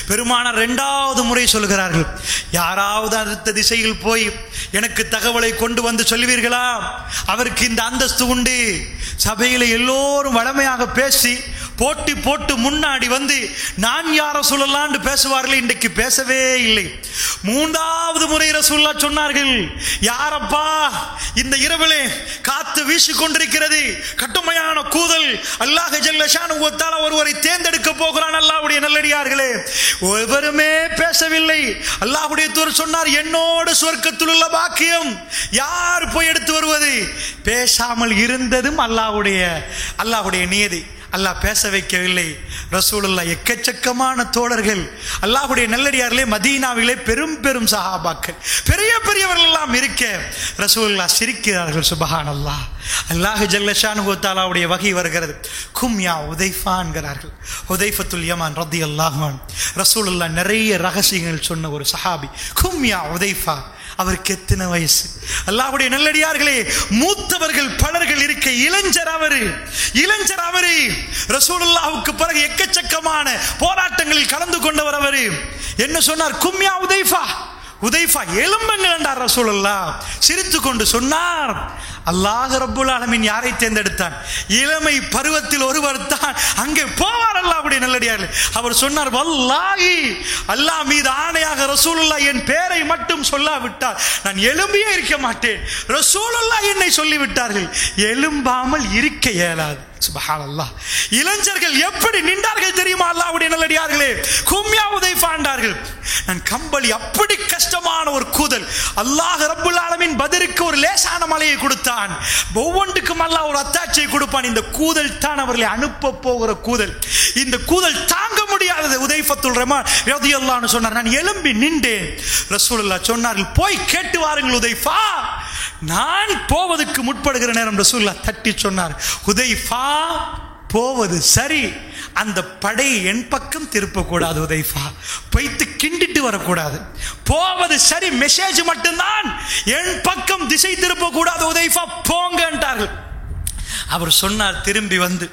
பெருமானார் இரண்டாவது முறை சொல்கிறார்கள் யாராவது அடுத்த திசையில் போய் எனக்கு தகவலை கொண்டு வந்து சொல்லுவீர்களா அவருக்கு இந்த அந்தஸ்து உண்டு சபையில் எல்லோரும் வளமையாக பேசி போட்டி போட்டு முன்னாடி வந்து நான் யார சொல்லலான்னு பேசுவார்கள் இன்றைக்கு பேசவே இல்லை மூன்றாவது முறை ரசூல்லா சொன்னார்கள் யாரப்பா இந்த இரவிலே காத்து வீசிக் கொண்டிருக்கிறது கட்டுமையான கூதல் அல்லாஹ் ஜல்லஷானு ஒத்தால ஒருவரை தேர்ந்தெடுக்க போகிறான் அல்லாஹ்வுடைய நல்லடியார்களே ஒருவருமே பேசவில்லை அல்லாஹ்வுடைய தூர் சொன்னார் என்னோடு சொர்க்கத்தில் உள்ள பாக்கியம் யார் போய் எடுத்து வருவது பேசாமல் இருந்ததும் அல்லாஹ்வுடைய அல்லாஹ்வுடைய நியதி அல்லாஹ் பேச வைக்கவில்லை ரசூலுல்லா எக்கச்சக்கமான தோழர்கள் அல்லாஹ்வுடைய நல்லடியார்களே மதீனாவிலே பெரும் பெரும் சஹாபாக்கள் பெரிய பெரியவர்கள் எல்லாம் இருக்க ரசூலுல்லா சிரிக்கிறார்கள் சுபஹான் அல்லாஹ் அல்லாஹ் ஜல்லஷானு தாலாவுடைய வகை வருகிறது கும்யா உதைஃபா என்கிறார்கள் உதைஃபத்துல் யமான் ரத்தி அல்லாஹான் ரசூலுல்லா நிறைய ரகசியங்கள் சொன்ன ஒரு சஹாபி கும்யா உதைஃபா அவருக்கு எத்தனை வயசு அல்லாஹ்வுடைய நல்லடியார்களே மூத்தவர்கள் பலர்கள் இருக்க இளைஞர் அவரு இளைஞர் அவரு ரசூலுல்லாவுக்கு பிறகு எக்கச்சக்கமான போராட்டங்களில் கலந்து கொண்டவர் அவரு என்ன சொன்னார் கும்யா உதைஃபா உதைஃபா எலும்புங்கள் என்றார் ரசூலுல்லா சிரித்து கொண்டு சொன்னார் அல்லாஹ் ரப்புல் ஆலமீன் யாரை தேர்ந்தெடுத்தான் இளமை பருவத்தில் ஒருவர் தான் அங்கே போவார் அல்லாஹ்வுடைய நல்லடியார்கள் அவர் சொன்னார் வல்லாஹி அல்லாஹ் மீது ஆணையாக ரசூலுல்லா என் பேரை மட்டும் சொல்லாவிட்டால் நான் எலும்பியே இருக்க மாட்டேன் ரசூலுல்லா என்னை சொல்லிவிட்டார்கள் எலும்பாமல் இருக்க இயலாது சுபஹானல்லாஹ் இளைஞர்கள் எப்படி நின்றார்கள் தெரியுமா அல்லாஹ்வுடைய நல்லடியார்களே கும்யா உதைஃபாண்டார்கள் நான் கம்பளி அப்படி கஷ்டமான ஒரு கூதல் அல்லாஹ் ரப்புல் ஆலமீன் பதிருக்கு ஒரு லேசான மலையை கொடுத்தான் ஒவ்வொன்றுக்கும் அல்லாஹ் ஒரு அத்தாட்சியை கொடுப்பான் இந்த கூதல் தான் அவர்களை அனுப்ப போகிற கூதல் இந்த கூதல் தாங்க முடியாதது உதைஃபத்துல் ரஹ்மான் ரலியல்லாஹு சொன்னார் நான் எழும்பி நின்றேன் ரசூலுல்லாஹ் சொன்னார்கள் போய் கேட்டு வாருங்கள் உதைஃபா நான் போவதற்கு முற்படுகிற நேரம் ரசூலுல்லாஹ் தட்டி சொன்னார் உதைஃபா போவது சரி அந்த படை என் பக்கம் திருப்பக்கூடாது உதைஃபா வைத்து கிண்டிட்டு வரக்கூடாது போவது சரி மெசேஜ் மட்டும்தான் என் பக்கம் திசை திருப்பக்கூடாது உதைஃபா போங்கன்றார்கள் அவர் சொன்னார் திரும்பி வந்து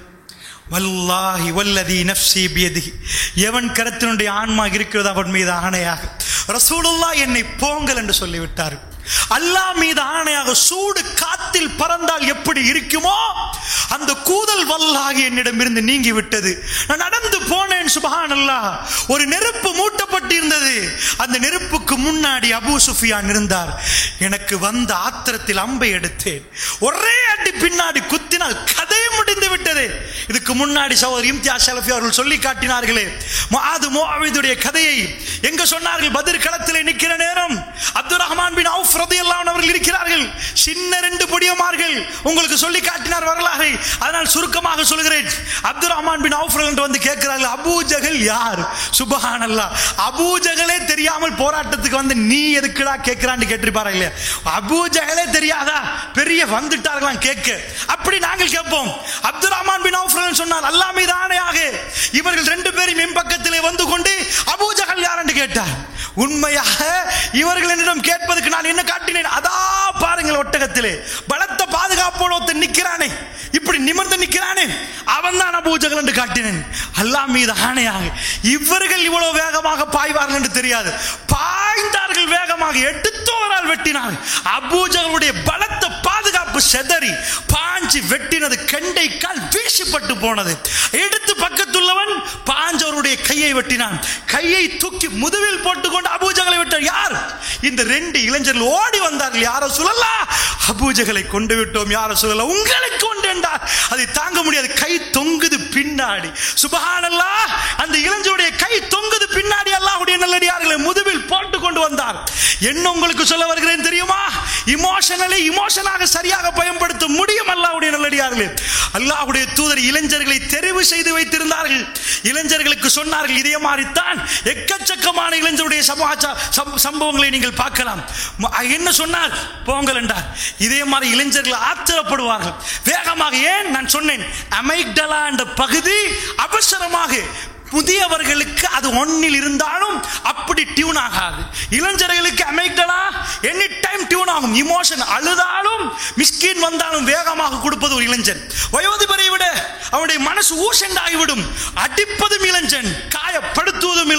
வல்லாஹி வல்லதி நஃப்சி பியதிஹி எவன் கருத்தினுடைய ஆன்மா இருக்கிறது அவன் மீது ஆணையாக ரசூலுல்லா என்னை போங்கள் என்று சொல்லிவிட்டார் அல்லாஹ் மீது ஆணையாக சூடு காத்தில் பறந்தால் எப்படி இருக்குமோ அந்த கூதல் வல்லாகி என்னிடமிருந்து நீங்கி விட்டது நான் நடந்து போனேன் சுபஹான் அல்லாஹ் ஒரு நெருப்பு மூட்டப்பட்டிருந்தது அந்த நெருப்புக்கு முன்னாடி அபூ சுஃபியான் இருந்தார் எனக்கு வந்த ஆத்திரத்தில் அம்பை எடுத்தேன் ஒரே அடி பின்னாடி குத்தினால் கதை முடிந்து விட்டது இதுக்கு முன்னாடி சகோதரி இம்தியாஸ் ஷலஃபி அவர்கள் சொல்லி காட்டினார்களே முஆது முஆவிதுடைய கதையை எங்க சொன்னார்கள் பதிர் களத்திலே நிற்கிற நேரம் அப்துல் ரஹ்மான் பின் அவுஃப் ரலியல்லாஹு அன்ஹு அவர்கள் இருக்கிறார்கள் சின்ன ரெண்டு பொடியமார்கள் உங்களுக்கு சொல்லி காட்டினார் வரலாறு அதனால் சுருக்கமாக சொல்கிறேன் அப்துல் ரஹ்மான் பின் அவுஃப் என்று வந்து கேட்கிறார்கள் அபூ ஜஹல் யார் சுபஹானல்லாஹ் அபூ ஜஹலே தெரியாமல் போராட்டத்துக்கு வந்து நீ எதுக்குடா கேட்கிறான்னு கேட்டிருப்பாரு இல்லையா அபூ ஜஹலே தெரியாதா பெரிய வந்துட்டார்களாம் கேட்க அப்படி நாங்கள் கேட்போம் அப்துல் ரஹ்மான் பின் அவுஃப் ரலியல்லாஹு சொன்னார் அல்லாஹ் மீது ஆணையாக இவர்கள் ரெண்டு பேரும் என் பக்கத்திலே வந்து கொண்டு அபூ ஜஹல் யார் என்று கேட்டார் உண்மையாக இவர்கள் என்னிடம் கேட்பதற்கு நான் என்ன காட்டினேன் அதா பாருங்கள் ஒட்டகத்திலே பலத்த பாதுகாப்போடு ஒருத்தன் நிற்கிறானே இப்படி நிமிர்ந்து நிற்கிறானே அவன் தான் அபூஜகல் என்று காட்டினேன் அல்லாஹ் மீது ஆணையாக இவர்கள் இவ்வளவு வேகமாக பாய்வார்கள் என்று தெரியாது பாய்ந்தார்கள் வேகமாக எடுத்தோரால் வெட்டினார் அபூஜகளுடைய பலத்த பாதுகாப்பு செதறி பாஞ்சு வெட்டினது கெண்டை கால் வீசிப்பட்டு போனது எடுத்து பக்கத்துள்ளவன் பாஞ்சவருடைய கையை வெட்டினான் கையை தூக்கி முதுவில் போட்டுக்கொண்டு அபூஜகளை விட்டார் யார் இந்த ரெண்டு இளைஞர்கள் ஓடி வந்தார்கள் யார சொல்லலா அபூஜகளை கொண்டு விட்டோம் யார சொல்லல உங்களுக்கு கொண்டு என்றார் அதை தாங்க முடியாது கை தொங்குது பின்னாடி சுபஹானல்லா அந்த இளைஞருடைய கை தொங்குது பின்னாடி அல்லாஹ்வுடைய நல்லடியார்களை முதுவில் போட்டு கொண்டு வந்தார் என்ன உங்களுக்கு சொல்ல வருகிறேன் தெரியுமா இமோஷனலை இமோஷனாக சரியாக பயன்படுத்த முடியும் அல்லாஹ்வுடைய நல்லடியார்களே அல்லாஹ்வுடைய தூதர் இளைஞர்களை தெரிவு செய்து வைத்திருந்தார்கள் இளைஞர்களுக்கு சொன்னார்கள் இதே மாதிரித்தான் எக்கச்சக்கமான இளைஞருடைய சமாச்சார சம்- சம்பவங்களை நீங்கள் பார்க்கலாம் ம- என்ன சொன்னார் போங்கள் என்றார் இதே மாதிரி இளைஞர்கள் ஆத்திரப்படுவார்கள் வேகமாக ஏன் நான் சொன்னேன் அமைக்டலா என்ற பகுதி அவசரமாக புதியவர்களுக்கு அது ஒன்னில் இருந்தாலும் அப்படி டியூன் ஆகாது இளைஞர்களுக்கு அமைக்டலா எனி டைம் டியூன் ஆகும் இமோஷன் அழுதாலும் மிஸ்கின் வந்தாலும் வேகமாக கொடுப்பது ஒரு இளைஞன் வயோதிபரை விட அவனுடைய மனசு ஊசண்டாகிவிடும் அடிப்பதும் இளைஞன் காயப்படுத்துவதும் இளைஞன்